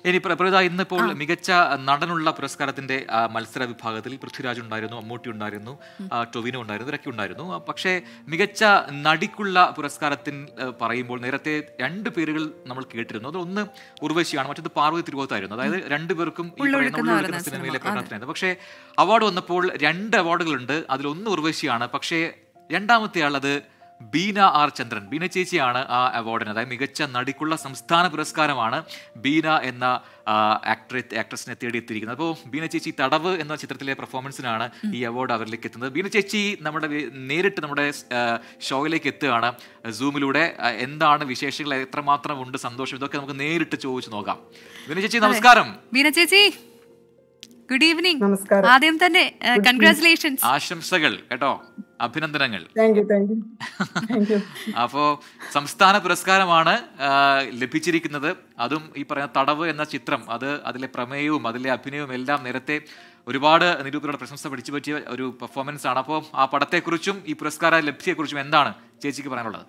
ഇനി പ്ര- പ്രവിത ഇന്നിപ്പോൾ മികച്ച നടനുള്ള പുരസ്കാരത്തിന്റെ ആ, മത്സര വിഭാഗത്തിൽ പൃഥ്വിരാജ് ഉണ്ടായിരുന്നു മമ്മൂട്ടി ഉണ്ടായിരുന്നു ആ, ടൊവിനോ ഉണ്ടായിരുന്നു ഇവരൊക്കെ ഉണ്ടായിരുന്നു ആ, പക്ഷേ മികച്ച നടിക്കുള്ള പുരസ്കാരത്തിൽ ആ, പറയുമ്പോൾ നേരത്തെ രണ്ട് പേരുകൾ നമ്മൾ കേട്ടിരുന്നു അത് ഒന്ന് ഉർവശിയാണ് മറ്റത് പാർവതി തിരുവോത്തായിരുന്നു അതായത് രണ്ടുപേർക്കും ഈ പറയുന്ന ഉള്ളൊഴുക്കുന്ന ഉള്ളൊഴുക്കുന്ന വരുന്ന സിനിമയിലെ സിനിമ. പ്രകടനത്തിനായിരുന്നു പക്ഷേ അവാർഡ് വന്നപ്പോൾ രണ്ട് അവാർഡുകളുണ്ട് അതിലൊന്ന് ഉർവശിയാണ് പക്ഷേ രണ്ടാമത്തെ ആൾ അത് ബീന ആർ ചന്ദ്രൻ ബീന ചേച്ചിയാണ് ആ അവാർഡിന് അതായത് മികച്ച നടിക്കുള്ള സംസ്ഥാന പുരസ്കാരമാണ് ബീന എന്ന ആക്ടറെ ആക്ട്രസിനെ തേടിയെത്തിയിരിക്കുന്നത് അപ്പോൾ ബീന ചേച്ചി തടവ് എന്ന ചിത്രത്തിലെ പെർഫോമൻസിനാണ് ഈ അവാർഡ് അവരിലേക്ക് എത്തുന്നത് ബീന ചേച്ചി നമ്മുടെ വി- നേരിട്ട് നമ്മുടെ ആ, ഷോയിലേക്ക് എത്തുകയാണ് സൂമിലൂടെ ആ, എന്താണ് വിശേഷങ്ങൾ എത്രമാത്രം ഉണ്ട് സന്തോഷം ഇതൊക്കെ നമുക്ക് നേരിട്ട് ചോദിച്ചു നോക്കാം ബീന ചേച്ചി നമസ്കാരം ബീന ചേച്ചി ഗുഡ് ഈവനിങ് നമസ്കാരം ആദ്യം തന്നെ കൺഗ്രാറ്റുലേഷൻസ് ആശംസകൾ കേട്ടോ അഭിനന്ദനങ്ങൾ thank you thank you thank you അപ്പോ സംസ്ഥാന പുരസ്കാരമാണ് ആ, ലഭിച്ചിരിക്കുന്നത് അതും ഈ പറയുന്ന തടവ് എന്ന ചിത്രം അത് അതിലെ പ്രമേയവും അതിലെ അഭിനയവും എല്ലാം നേരത്തെ ഒരുപാട് നിരൂപകരുടെ പ്രശംസ പിടിച്ചു പറ്റിയ ഒരു പെർഫോമൻസ് ആണ് അപ്പോൾ ആ പടത്തെക്കുറിച്ചും ഈ പുരസ്കാര ലബ്ധിയെക്കുറിച്ചും എന്താണ് ചേച്ചിക്ക് പറയാനുള്ളത്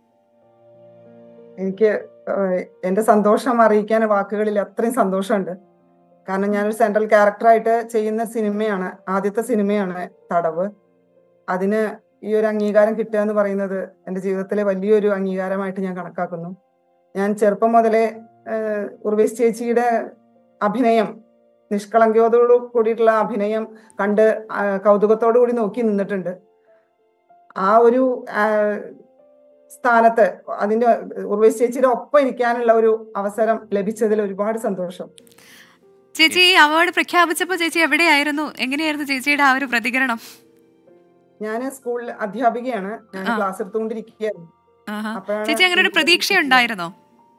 എനിക്ക് ഏഹ്, എന്റെ സന്തോഷം അറിയിക്കാൻ വാക്കുകളിൽ അത്രയും സന്തോഷമുണ്ട് കാരണം ഞാനൊരു സെൻട്രൽ ക്യാരക്ടറായിട്ട് ചെയ്യുന്ന സിനിമയാണ് ആദ്യത്തെ സിനിമയാണ് തടവ് അതിന് ഈ ഒരു അംഗീകാരം കിട്ടുക എന്ന് പറയുന്നത് എൻ്റെ ജീവിതത്തിലെ വലിയൊരു അംഗീകാരമായിട്ട് ഞാൻ കണക്കാക്കുന്നു ഞാൻ ചെറുപ്പം മുതലേ ഏഹ്, ഉർവേശ് ചേച്ചിയുടെ അഭിനയം നിഷ്കളങ്കയോടു കൂടിയിട്ടുള്ള അഭിനയം കണ്ട് ആ, കൗതുകത്തോടു കൂടി നോക്കി നിന്നിട്ടുണ്ട് ആ ഒരു ആ, സ്ഥാനത്ത് അതിന്റെ ഉർവശി ചേച്ചിയുടെ ഒപ്പം ഇരിക്കാനുള്ള ഒരു അവസരം ലഭിച്ചതിൽ ഒരുപാട് സന്തോഷം ചേച്ചി ഈ അവാർഡ് പ്രഖ്യാപിച്ചപ്പോ ചേച്ചി എവിടെയായിരുന്നു എങ്ങനെയായിരുന്നു ചേച്ചിയുടെ ആ ഒരു പ്രതികരണം ഞാൻ സ്കൂളിൽ അധ്യാപികയാണ് ഞാൻ ആ. ക്ലാസ് എടുത്തുകൊണ്ടിരിക്കുകയായിരുന്നു ആഹാ. അപ്പോഴാണ് ചേച്ചി അങ്ങനെ ഒരു ഈ പ്രതീക്ഷ ഉണ്ടായിരുന്നോ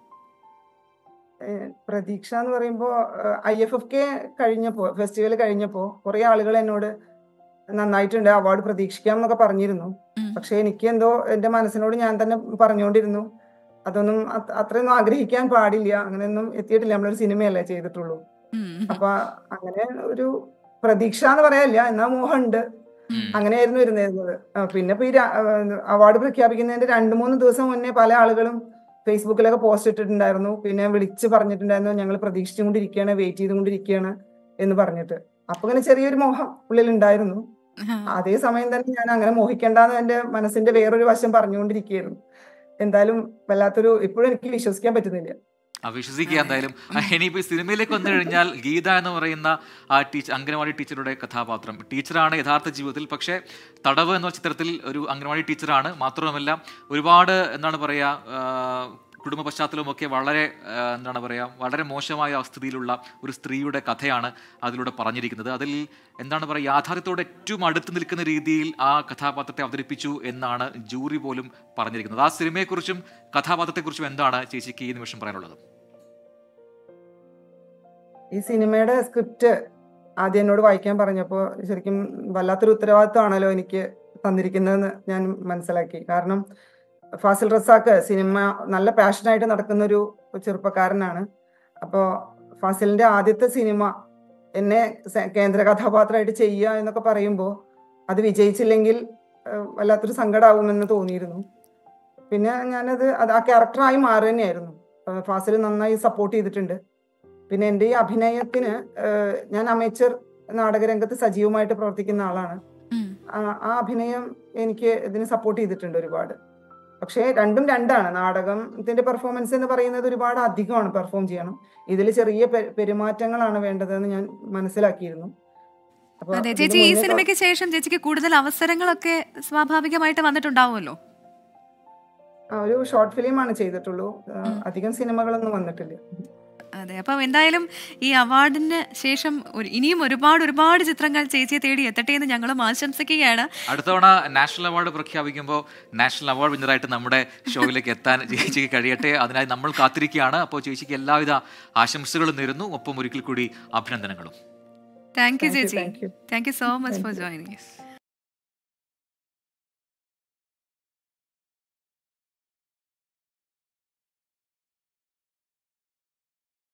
ഏഹ് പ്രതീക്ഷ എന്ന് പറയുമ്പോ ഐ എഫ് എഫ് കെ കഴിഞ്ഞപ്പോ ഫെസ്റ്റിവൽ കഴിഞ്ഞപ്പോ കുറെ ആളുകൾ എന്നോട് നന്നായിട്ടുണ്ട് അവാർഡ് പ്രതീക്ഷിക്കാം എന്നൊക്കെ പറഞ്ഞിരുന്നു ഉം. പക്ഷെ എനിക്ക് എന്തോ എന്റെ മനസ്സിനോട് ഞാൻ തന്നെ പറഞ്ഞുകൊണ്ടിരുന്നു അതൊന്നും അത് അത്രയൊന്നും ആഗ്രഹിക്കാൻ പാടില്ല അങ്ങനെയൊന്നും എത്തിയിട്ടില്ല നമ്മളൊരു സിനിമയല്ലേ ചെയ്തിട്ടുള്ളൂ ഉം. അപ്പൊ അങ്ങനെ ഒരു പ്രതീക്ഷ എന്ന് പറയാനില്ല എന്നാ മോഹമുണ്ട് ഉം. അങ്ങനെയായിരുന്നു ഇരുന്നിരുന്നത് ആ, പിന്നെ ഇപ്പൊ ഈ അവാർഡ് പ്രഖ്യാപിക്കുന്നതിന്റെ രണ്ടു മൂന്ന് ദിവസം മുന്നേ പല ആളുകളും ഫേസ്ബുക്കിലൊക്കെ പോസ്റ്റ് ഇട്ടിട്ടുണ്ടായിരുന്നു പിന്നെ വിളിച്ച് പറഞ്ഞിട്ടുണ്ടായിരുന്നു ഞങ്ങൾ പ്രതീക്ഷിച്ചുകൊണ്ടിരിക്കുകയാണ് വെയിറ്റ് ചെയ്തുകൊണ്ടിരിക്കുകയാണ് എന്ന് പറഞ്ഞിട്ട് അപ്പൊ ഇങ്ങനെ ചെറിയൊരു മോഹം ഉള്ളിൽ ഉണ്ടായിരുന്നു ആ. അതേ സമയം തന്നെ ഞാൻ അങ്ങനെ മോഹിക്കേണ്ടെന്ന് എന്റെ മനസ്സിന്റെ വേറൊരു വശം പറഞ്ഞുകൊണ്ടിരിക്കുകയായിരുന്നു എന്തായാലും വല്ലാത്തൊരു ഇപ്പോഴും എനിക്ക് വിശ്വസിക്കാൻ പറ്റുന്നില്ല ആ, വിശ്വസിക്കുക എന്തായാലും ആ, ഇനിയിപ്പോ ഈ സിനിമയിലേക്ക് വന്നു കഴിഞ്ഞാൽ ഗീത എന്ന് പറയുന്ന ആ ടീച്ചർ അംഗനവാടി ടീച്ചറുടെ കഥാപാത്രം ടീച്ചറാണ് യഥാർത്ഥ ജീവിതത്തിൽ പക്ഷേ തടവ് എന്ന ചിത്രത്തിൽ ഒരു അംഗനവാടി ടീച്ചറാണ് മാത്രവുമല്ല ഒരുപാട് എന്താണ് പറയുക ആ, കുടുംബ പശ്ചാത്തലമൊക്കെ വളരെ ആ, എന്താണ് പറയുക വളരെ മോശമായ അവസ്ഥയിലുള്ള ഒരു സ്ത്രീയുടെ കഥയാണ് അതിലൂടെ പറഞ്ഞിരിക്കുന്നത് അതിൽ എന്താണ് പറയുക യാഥാർത്ഥ്യത്തോട് ഏറ്റവും അടുത്ത് നിൽക്കുന്ന രീതിയിൽ ആ കഥാപാത്രത്തെ അവതരിപ്പിച്ചു എന്നാണ് ജൂറി പോലും പറഞ്ഞിരിക്കുന്നത് ആ സിനിമയെക്കുറിച്ചും കഥാപാത്രത്തെക്കുറിച്ചും എന്താണ് ചേച്ചിക്ക് ഈ നിമിഷം പറയാനുള്ളത് ഈ സിനിമയുടെ സ്ക്രിപ്റ്റ് ആദ്യം എന്നോട് വായിക്കാൻ പറഞ്ഞപ്പോൾ ശരിക്കും വല്ലാത്തൊരു ഉത്തരവാദിത്വമാണല്ലോ എനിക്ക് തന്നിരിക്കുന്നതെന്ന് ഞാൻ മനസ്സിലാക്കി കാരണം ഫാസിൽ റസാക്ക് സിനിമ നല്ല പാഷനായിട്ട് നടക്കുന്ന ഒരു ചെറുപ്പക്കാരനാണ് അപ്പോൾ ഫാസിലിന്റെ ആദ്യത്തെ സിനിമ എന്നെ സ- കേന്ദ്ര കഥാപാത്രമായിട്ട് ചെയ്യുക എന്നൊക്കെ പറയുമ്പോൾ അത് വിജയിച്ചില്ലെങ്കിൽ ഏഹ്, വല്ലാത്തൊരു സങ്കടമാവുമെന്ന് തോന്നിയിരുന്നു പിന്നെ ഞാനത് അത് ആ ക്യാരക്ടറായി മാറുക തന്നെയായിരുന്നു ഏഹ്, ഫാസിൽ നന്നായി സപ്പോർട്ട് ചെയ്തിട്ടുണ്ട് പിന്നെ എൻ്റെ ഈ അഭിനയത്തിന് ഏഹ്, ഞാൻ അമേച്ചർ നാടകരംഗത്ത് സജീവമായിട്ട് പ്രവർത്തിക്കുന്ന ആളാണ് ഉം. ആ- ആ അഭിനയം എനിക്ക് ഇതിന് സപ്പോർട്ട് ചെയ്തിട്ടുണ്ട് ഒരുപാട് പക്ഷേ രണ്ടും രണ്ടാണ് നാടകത്തിന്റെ പെർഫോമൻസ് എന്ന് പറയുന്നത് ഒരുപാട് അധികമാണ് പെർഫോം ചെയ്യണം ഇതിൽ ചെറിയ പെ- പെരുമാറ്റങ്ങളാണ് വേണ്ടതെന്ന് ഞാൻ മനസ്സിലാക്കിയിരുന്നു അപ്പൊ അതെ ഇതിന് ചേച്ചി ഈ മുന്നേ സിനിമയ്ക്ക് ശേഷം ചേച്ചിക്ക് കൂടുതൽ അവസരങ്ങളൊക്കെ സ്വാഭാവികമായിട്ട് വന്നിട്ടുണ്ടാവുമല്ലോ ആ, ഒരു ഷോർട്ട് ഫിലിമാണ് ചെയ്തിട്ടുള്ളൂ ആ, ഉം. അധികം സിനിമകളൊന്നും വന്നിട്ടില്ല അതെ അപ്പം എന്തായാലും ഈ അവാർഡിന് ശേഷം ഒരു- ഇനിയും ഒരുപാട് ഒരുപാട് ചിത്രങ്ങൾ ചേച്ചിയെ തേടി എത്തട്ടെ എന്ന് ഞങ്ങളും ആശംസിക്കുകയാണ് അടുത്ത തവണ നാഷണൽ അവാർഡ് പ്രഖ്യാപിക്കുമ്പോൾ നാഷണൽ അവാർഡ് വിന്നറായിട്ട് നമ്മുടെ ഷോയിലേക്ക് എത്താൻ ചേച്ചിക്ക് കഴിയട്ടെ അതിനായി നമ്മൾ കാത്തിരിക്കുകയാണ് അപ്പോൾ ചേച്ചിക്ക് എല്ലാവിധ ആശംസകളും നേരുന്നു ഒപ്പം ഒരിക്കൽ കൂടി അഭിനന്ദനങ്ങളും താങ്ക് യു Thank you, ചേച്ചി thank you. Thank you so much Thank for you. Joining